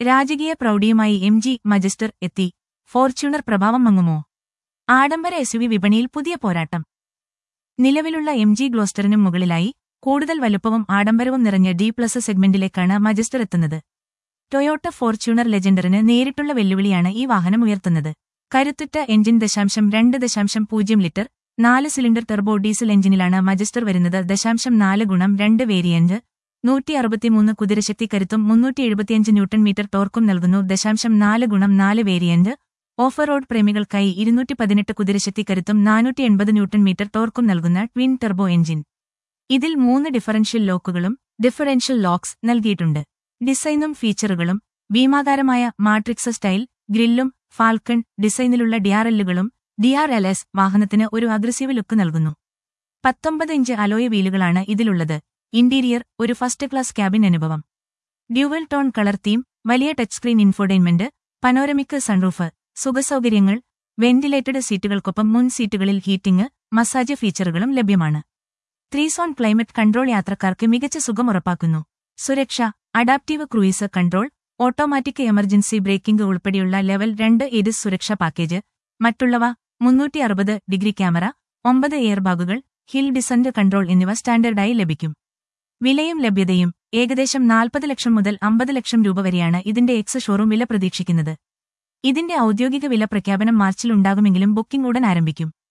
രാജകീയ പ്രൗഢിയുമായി M G Majestor എത്തി ഫോർച്യൂണർ പ്രഭാവം മങ്ങുമോ ആഡംബര എസ്യുവി വിപണിയിൽ പുതിയ പോരാട്ടം നിലവിലുള്ള എം ജി ഗ്ലോസ്റ്ററിനും മുകളിലായി കൂടുതൽ വലുപ്പവും ആഡംബരവും നിറഞ്ഞ ഡി പ്ലസ് സെഗ്മെന്റിലേക്കാണ് മജസ്റ്റർ എത്തുന്നത് ടൊയോട്ട ഫോർച്യൂണർ ലെജൻഡറിന് നേരിട്ടുള്ള വെല്ലുവിളിയാണ് ഈ വാഹനം ഉയർത്തുന്നത് കരുത്തുറ്റ എഞ്ചിൻ ദശാംശം രണ്ട് ദശാംശം പൂജ്യം ലിറ്റർ നാല് സിലിണ്ടർ ടെർബോ ഡീസൽ എഞ്ചിനിലാണ് മജസ്റ്റർ വരുന്നത് ദശാംശം നാല് ഗുണം രണ്ട് വേരിയന്റ് നൂറ്റി അറുപത്തിമൂന്ന് കുതിരശക്തി കരുത്തും മുന്നൂറ്റി എഴുപത്തിയഞ്ച് ന്യൂട്ടൺ മീറ്റർ ടോർക്കും നൽകുന്നു ദശാംശം നാല് ഗുണം നാല് വേരിയന്റ് ഓഫ് റോഡ് പ്രേമികൾക്കായി ഇരുന്നൂറ്റി പതിനെട്ട് കുതിരശക്തി കരുത്തും നാനൂറ്റി എൺപത് ന്യൂട്ടൺ മീറ്റർ ടോർക്കും നൽകുന്ന ട്വിൻ ടെർബോ എഞ്ചിൻ ഇതിൽ മൂന്ന് ഡിഫറൻഷ്യൽ ലോക്കുകളും ഡിഫറൻഷ്യൽ ലോക്സ് നൽകിയിട്ടുണ്ട് ഡിസൈനും ഫീച്ചറുകളും ഭീമാകാരമായ മാട്രിക്സ് സ്റ്റൈൽ ഗ്രില്ലും ഫാൽക്കൺ ഡിസൈനിലുള്ള ഡിആർഎല്ലുകളും ഡിആർഎൽഎസ് വാഹനത്തിന് ഒരു അഗ്രസീവ് ലുക്ക് നൽകുന്നു പത്തൊമ്പത് ഇഞ്ച് അലോയ വീലുകളാണ് ഇതിലുള്ളത് ഇന്റീരിയർ ഒരു ഫസ്റ്റ് ക്ലാസ് ക്യാബിൻ അനുഭവം ഡ്യുവൽ ടോൺ കളർ തീം വലിയ touch screen infotainment panoramic sunroof സുഖസൗകര്യങ്ങൾ വെന്റിലേറ്റഡ് സീറ്റുകൾക്കൊപ്പം മുൻ സീറ്റുകളിൽ ഹീറ്റിംഗ് മസാജ് ഫീച്ചറുകളും ലഭ്യമാണ് ത്രീ സോൺ ക്ലൈമറ്റ് കൺട്രോൾ യാത്രക്കാർക്ക് മികച്ച സുഖം ഉറപ്പാക്കുന്നു സുരക്ഷ adaptive cruise control automatic emergency braking ഉൾപ്പെടെയുള്ള ലെവൽ രണ്ട് എഡിസ് സുരക്ഷാ പാക്കേജ് മറ്റുള്ളവ മുന്നൂറ്റി അറുപത് ഡിഗ്രി ക്യാമറ ഒമ്പത് എയർ ബാഗുകൾ ഹിൽ ഡിസന്റ് കൺട്രോൾ എന്നിവ സ്റ്റാൻഡേർഡായി ലഭിക്കും വിലയും ലഭ്യതയും ഏകദേശം നാൽപ്പത് ലക്ഷം മുതൽ അമ്പത് ലക്ഷം രൂപ വരെയാണ് ഇതിന്റെ എക്സ് ഷോറൂം വില പ്രതീക്ഷിക്കുന്നത് ഇതിന്റെ ഔദ്യോഗിക വില പ്രഖ്യാപനം മാർച്ചിൽ ഉണ്ടാകുമെങ്കിലും ബുക്കിംഗ് ഉടൻ ആരംഭിക്കും